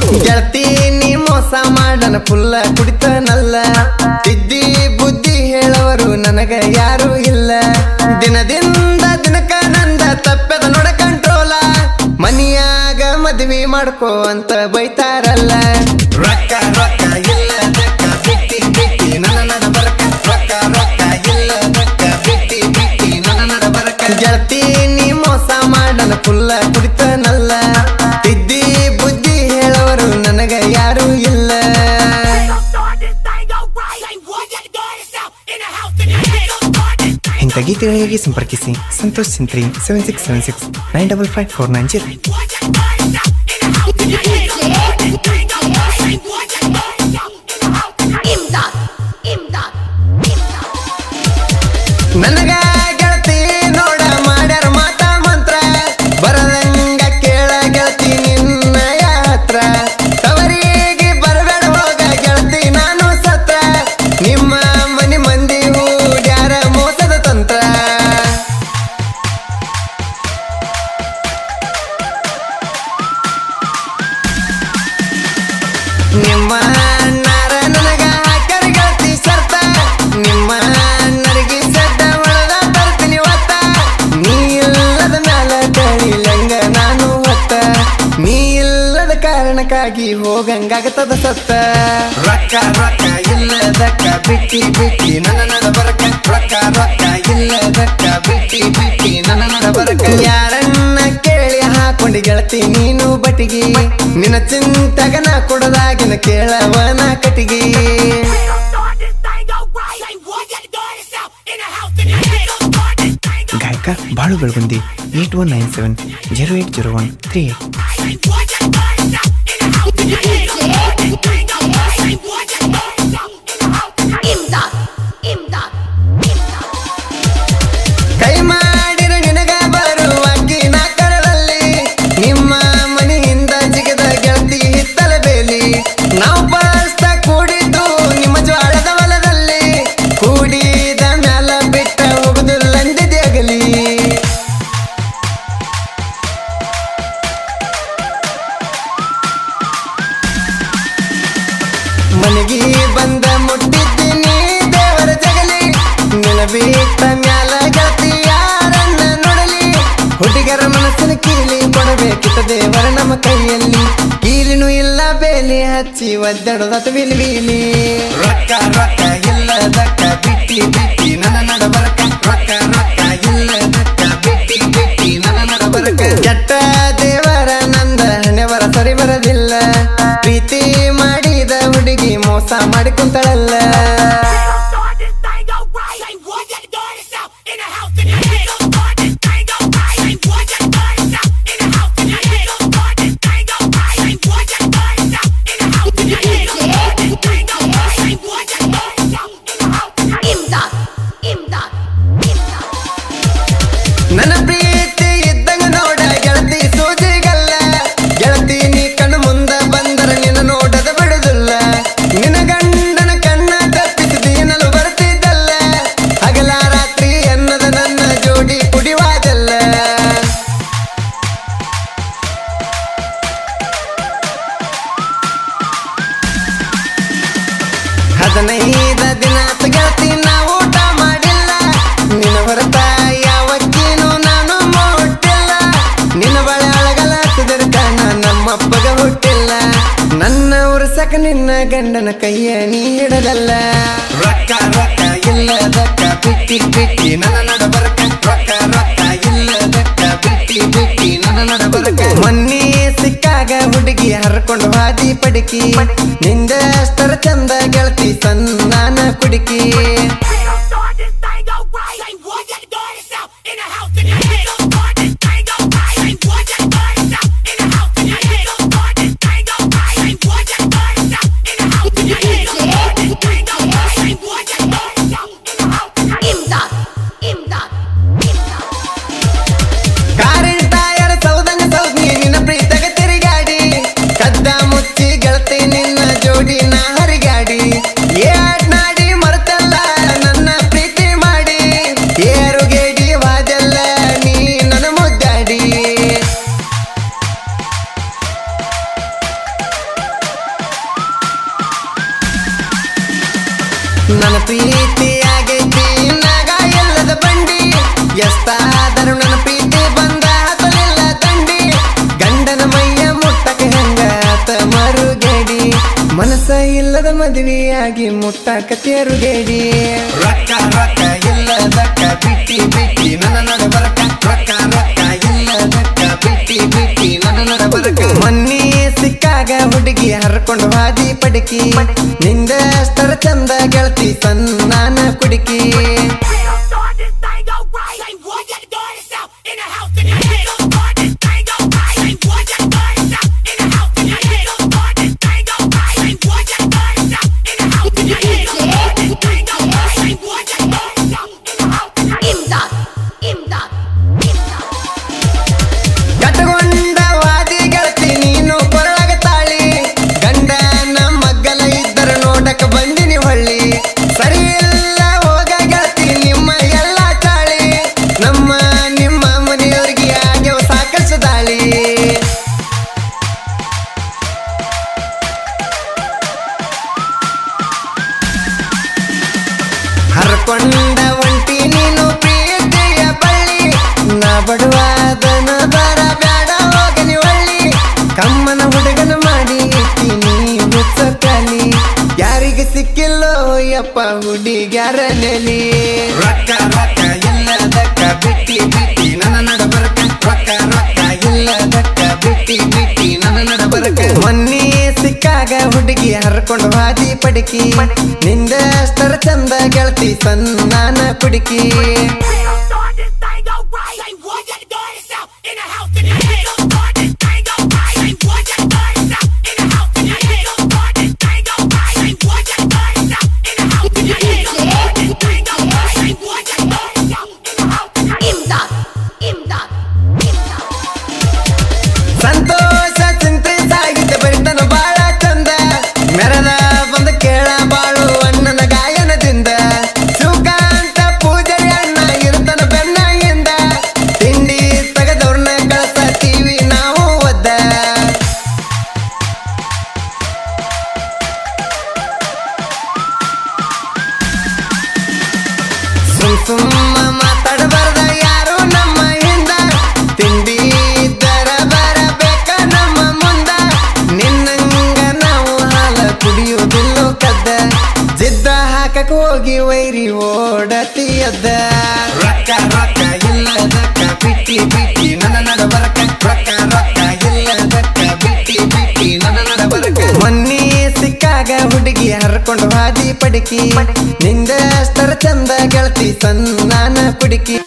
ಗೆಳತಿ ನೀ ಮೋಸ ಮಾಡನ ಪುಲ್ಲ ಕುಡಿತನಲ್ಲ ತಿದ್ದಿ ಬುದ್ಧಿ ಹೇಳವರು ನನಗ ಯಾರು ಇಲ್ಲ ದಿನದಿಂದ ದಿನಕ ನಂದ ತಪ್ಪದ ನೋಡ ಕಂಟ್ರೋಲ ಮನಿಯಾಗ ಮದ್ವಿ ಮಾಡ್ಕೋ ಅಂತ ಬೈತಾರಲ್ಲ ರೊಕ್ಕ ರೊಕ್ಕ ಇಲ್ಲದಕ್ಕ ಬಿಟ್ಟಿ ಬಿಟ್ಟಿ ನನ್ನ ನಡ ಬರಕ ರೊಕ್ಕ ರೊಕ್ಕ ಇಲ್ಲದಕ್ಕ ಬಿಟ್ಟಿ ಬಿಟ್ಟಿ ನನ್ನ ನಡ ಬರಕ ಗೆಳತಿ ನೀ ಮೋಸ ಮಾಡನ ಪುಲ್ಲ ಕುಡಿತನಲ್ಲ ತಿದ್ದಿ ಬುದ್ಧಿ ಹೇಳವರು ನನಗ ಯಾರು ಇಲ್ಲ ಇಂಥ ಗೀತೆಗಳಿಗಾಗಿ ಸಂಪರ್ಕಿಸಿ Santosh Sintri seven six seven six nine double five four nine zero Imdad! Imdad! Imdad! ನನಗ ಗೆಳತಿ ನೋಡ ಮಾಡ್ಯಾರ ಮಾತ ಮಂತ್ರ ಬರದಂಗ ಕೇಳ ಗೆಳತಿ ನಿನ್ನ ಯಾತ್ರ ತವರಿಗೆ ಬರಬೇಡ ಹೋಗ ಗೆಳತಿ ನಾನು ಸತ್ರ ನಿಮ್ಮ ಮನಿ ಮಂದಿ ಹೂಡ್ಯಾರ ಮೋಸದ ತಂತ್ರ ನಿಮ್ಮ ಅಣ್ಣಾರ ನನಗ ಹಾಕ್ಯಾರ ಗೆಳತಿ ಸರ್ತ ನಿಮ್ಮ ಅಣ್ಣರಿಗೆ ಸಡ್ಡ ಒಳಗ ತರ್ತೀನಿ ಒತ್ತ ನೀ ಇಲ್ಲದ ಮ್ಯಾಲ ಕಳಿಲಂಗ ನಾನು ಹೊತ್ತ ನೀ ಇಲ್ಲದ ಕಾರಣಕ್ಕಾಗಿ ಹೋಗಂಗಾಗತದ ಸತ್ತ ರೊಕ್ಕ ರೊಕ್ಕ ಇಲ್ಲದಕ್ಕ ಬಿಟ್ಟಿ ಬಿಟ್ಟಿ ನನ್ನ ನಡ ಬರಕ ರೊಕ್ಕ ರೊಕ್ಕ ಇಲ್ಲದಕ್ಕ ಬಿಟ್ಟಿ ಬಿಟ್ಟಿ ನನ್ನ ನಡ ಬರಕ ಯಾರನ್ನ ಕೇಳಿ ಹಾಕೊಂಡಿ ಗೆಳತಿ ನೀನು ಬಟಿಗಿ ನಿನ್ನ ಚಿಂತಗ ನಾ ಕೊಡದಾಗಿನ ಕೇಳವನ ಕಟಿಗಿ ಗಾಯಕ Balu Belagundi eight one nine seven zero eight zero one three eight Imdad! Imdad! Imdad! ಕೈ ಮಾಡಿರ ನಿನಗ ಬರುವಾಗಿ ನಾ ಕರದಲ್ಲಿ ನಿಮ್ಮ ಮನೆಯಿಂದ ಜಿಗದ ಗೆಳತಿ ಹಿತ್ತಲ ಬೇಲಿ ನಾವು ಬಸ್ತ ಕೂಡಿದ್ದು ನಿಮ್ಮ ಜ್ವಾಳದ ಹೊಲದಲ್ಲಿ ಕೂಡಿದ ಮ್ಯಾಲ ಬಿಟ್ಟ ಹೋಗುದಿಲ್ಲ ಅಂದಿದ್ಯಾಗಲಿ ಮನೆಗೆ ಬಂದ ಮುಟ್ಟಿದ್ದೀನಿ ದೇವರ ಜಗಲಿ ನಿನ ಬಿಟ್ಟ ಮ್ಯಾಲ ಗೆಳತಿ ಯಾರನ್ನ ನೋಡಲಿ ಹುಡುಗರ ಮನಸ್ಸಿನ ಕೀಲಿ ಕೊಡಬೇಕಿತ್ತ ದೇವರ ನಮ್ಮ ಕೈಯಲ್ಲಿ ಕೀಲಿನೂ ಇಲ್ಲ ಬೇಲಿ ಹಚ್ಚಿ ಒದ್ದಡದತ ವಿಲಿ ವಿಲಿ ರೊಕ್ಕ ರೊಕ್ಕ ಇಲ್ಲದಕ್ಕ ಬಿಟ್ಟಿ ಬಿಟ್ಟಿ ನನ್ನ ನಡ ಬರಕ ರೊಕ್ಕ ರೊಕ್ಕ ಇಲ್ಲದಕ್ಕ ಬಿಟ್ಟಿ ಬಿಟ್ಟಿ ನನ್ನ ನಡ ಬರಕ ಕೆಟ್ಟ ದೇವರ ನಂದ ಹಣೆವರ ಸರಿ ಬರದಿಲ್ಲ ಪ್ರೀತಿ ಮಾಡಿದ ಹುಡುಗಿ ಮೋಸ ಮಾಡಿ ಕುಂತಳಲ್ಲ Imdad! Imdad! Imdad! ನನ್ನ ಪ್ರೀತಿ ಇದ್ದಂಗ ನೋಡ ಗೆಳತಿ ಸೂಜಿಗಲ್ಲ ಗೆಳತಿ ನೀ ಕಣ್ಣು ಮುಂದ ಬಂದರ ನಿನ್ನ ನೋಡದ ಬಿಡುದಿಲ್ಲ ನಿನ್ನ ಗಂಡನ ಕಣ್ಣ ತಪ್ಪಿಸಿದೀನಲು ಬರ್ತಿದ್ದಲ್ಲ ಹಗಲ ರಾತ್ರಿ ಅನ್ನದ ನನ್ನ ಜೋಡಿ ಕುಡಿವಾದಲ್ಲ ಹದಿನೈದ ದಿನ ಗೆಳತಿ ನಾ ಊಟ ಮಾಡಿಲ್ಲ ನಿನ್ನ ಹೊರತ ಯಾವಕ್ಕಿನೂ ನಾನು ಮುಟ್ಟಿಲ್ಲ ನಿನ್ನ ಬಳೆ ಅಳಗಲ ಸುದರ್ಕಣ ನಮ್ಮಪ್ಪಗ ಹುಟ್ಟಿಲ್ಲ ನನ್ನ ಉರ್ಸಕ ನಿನ್ನ ಗಂಡನ ಕೈಯ ನೀ ಹಿಡದಲ್ಲ ರೊಕ್ಕ ರೊಕ್ಕ ಇಲ್ಲದಕ್ಕ ಬಿಟ್ಟಿ ಬಿಟ್ಟಿ ನನ್ನ ನಡ ಬರಕ ರೊಕ್ಕ ರೊಕ್ಕ ಇಲ್ಲದಕ್ಕ ಬಿಟ್ಟಿ ಬಿಟ್ಟಿ ನನ್ನ ನಡ ಬರಕ ಮೊನ್ನೆ ಸಿಕ್ಕಾಗ ಹುಡುಗಿ ಹರ್ಕೊಂಡು ಹಾದಿ ಪಡಿಕಿ ನಿಂದ ಅಷ್ಟರ ಚಂದ ಗೆಳತಿ ಸನ್ನಾನ ಕುಡಿಕಿ Imdad! Imdad! Imdad! ಕಾರಿನ ಟಯರ್ ಸೌದಂಗ ಸೌದ್ನಿ ನಿನ್ನ ಪ್ರೀತಗ ತಿರುಗಾಡಿ ಕದ್ದ ಮುಚ್ಚಿ ಗೆಳತಿ ನಿನ್ನ ಜೋಡಿ ನಾ ಹರಿಗಾಡಿ ಏಟ್ ನಾಡಿ ಮರ್ತಲ್ಲ ನನ್ನ ನನ್ನ ಪ್ರೀತಿ ಆಗೈತಿ ನಾಗ ಎಲ್ಲದ ಬಂಡಿ ಎಷ್ಟಾದರೂ ನನ್ನ ಪ್ರೀತಿ ಬಂದ ಹತ್ತಲಿಲ್ಲ ದಂಡಿ ಗಂಡನ ಮೈಯ ಮುಟ್ಟಕ ಹೆಂಗ ಆತ ಮರುಗೇಡಿ ಮನಸ್ಸ ಇಲ್ಲದ ಮದುವೆಯಾಗಿ ಮುಟ್ಟಕ ತೇರುಗೇಡಿ ರೊಕ್ಕ ರೊಕ್ಕ ಇಲ್ಲದಕ್ಕ ಬಿಟ್ಟಿ ಬಿಟ್ಟಿ ನನ್ನ ನಡಬರಕ ರೊಕ್ಕ ರೊಕ್ಕ ಇಲ್ಲದಕ್ಕ ಬಿಟ್ಟಿ ಬಿಟ್ಟಿ ನನ್ನ ನಡಬರಕ ಮೊನ್ನೆ ಸಿಕ್ಕಾಗ ಹುಡುಗಿ ಹರ್ಕೊಂಡು ಹಾದಿ ಪಡಿಕಿ ನಿಂದ ಅಷ್ಟರ ಚಂದ ಗೆಳತಿ ಸನ್ನಾನ ಕುಡಿಕಿ Real start this thing go right. Say what you doing yourself in the house tonight. Real start this thing go right. Say what you doing yourself in the house tonight. Real start this thing go right. Say what you doing yourself in the house tonight. Real start this thing go right. Say what you doing yourself in the house tonight. Imdad, imdad, imdad. ಕಟ್ಟಗೊಂಡ ವಾದಿ ಗೆಳತಿ ನೀನು ಕೊರಳಗ ತಾಳಿ ಗಂಡ ಮಗ್ಗಲ ಇದ್ದರು ನೋಡಕ ಬಂದಿನಿ ಹೊಳ್ಳಿ ಸರಿ ಇಲ್ಲ ಹೋಗ ಗೆಳತಿ ನಿಮ್ಮ ಎಲ್ಲ ತಾಳಿ ನಮ್ಮ ನಿಮ್ಮ ಮನೆಯವ್ರಿಗೆ ಆಗ್ಯವ ಸಾಕಷ್ಟು ದಾಳಿ ಹರ್ಕೊಂಡ ಒಂಟಿ ನೀನು ಪ್ರೀತಿಯ ಬಳ್ಳಿ ನಾ ಬಡವಾದನ ಬರ ಬೇಡ ಹೋಗನಿ ಒಳ್ಳಿ ಕಮ್ಮನ ಹುಡುಗನ ಮಾಡಿ ಇಟ್ಟಿನಿ ಹುಚ್ಚ ಕಲಿ ಯಾರಿಗೆ ಸಿಕ್ಕಿಲ್ಲೋ ಯಪ್ಪ ಹುಡುಗ್ಯಾರ ನೆಲಿ ರೊಕ್ಕ ರೊಕ್ಕ ಇಲ್ಲದಕ್ಕ ಬಿಟ್ಟಿ ಬಿಟ್ಟಿ ನನ್ನ ನಡಬರಕ ರೊಕ್ಕ ರೊಕ್ಕ ಇಲ್ಲದಕ್ಕ ಬಿಟ್ಟಿ ಬಿಟ್ಟಿ ನನ್ನ ನಡಬರಕ ಮೊನ್ನೆ ಸಿಕ್ಕಾಗ ಹುಡುಗಿ ಹರ್ಕೊಂಡು ಹಾದಿ ಪಡಿಕಿ ನಿಂದ ಅಷ್ಟರ ಚಂದ ಗೆಳತಿ ಸನ್ನಾನ ಕುಡಿಕಿ Real start this thing go right. Say what you doing yourself in the house tonight. Real start this thing go right. Say what you doing yourself in the house tonight. Real start this thing go right. Say what you doing yourself in the house tonight. Real start this thing go right. Say what you doing yourself in the house tonight. Imdad, imdad, imdad. ಸಂತೋಷ ಚಿಂತೆ ಸಾಗಿದ್ದ ಬರಿತನ ಬಾಳ ಚಂದ ಮೆರದ ಬಂದ ಕೇಳ ಬಾಳು ಅಣ್ಣನ ಗಾಯನದಿಂದ ಶಿವಕಾಂತ ಪೂಜಾರಿ ಅಣ್ಣ ಇರ್ತನ ಬೆನ್ನಾಗಿಂದ ತಿಂಡಿ ತೆಗೆದವ್ರನ್ನ ಕಳ್ಸತೀವಿ ನಾವು ಒದ್ದ ಸುಮ್ ಸುಮ್ಮ ಮಾತಾಡಬಾರ್ದ ಯಾರು ನಮ್ಮ ಹಿಂದ ತಿಂಡಿ ಇದ್ದರ ಬರಬೇಕ ನಮ್ಮ ಮುಂದ ನಿನ್ನಂಗ ನಾವು ಹಾಲ ಕುಡಿಯುವುದಿಲ್ಲೋ ಕದ್ದ ಜಿದ್ದ ಹಾಕಕ್ ಹೋಗಿ ವೈರಿ ಓಡತಿ ಎದ್ದ ರೊಕ್ಕ ರೊಕ್ಕ ಇಲ್ಲದಕ್ಕ ಬಿಟ್ಟಿ ಬಿಟ್ಟಿ ನನ್ನ ನಡಬರಕ ರೊಕ್ಕ ರೊಕ್ಕ ಇಲ್ಲದಕ್ಕ ಬಿಟ್ಟಿ ಬಿಟ್ಟಿ ನನ್ನ ನಡಬರಕ ಮೊನ್ನೆ ಸಿಕ್ಕಾಗ ಹುಡುಗಿ ಹರ್ಕೊಂಡು ಹಾದಿ ಪಡಿಕಿ ನಿಂದ ಅಷ್ಟರ ಚಂದ ಗೆಳತಿ ಸನ್ನಾನ ಕುಡಿಕಿ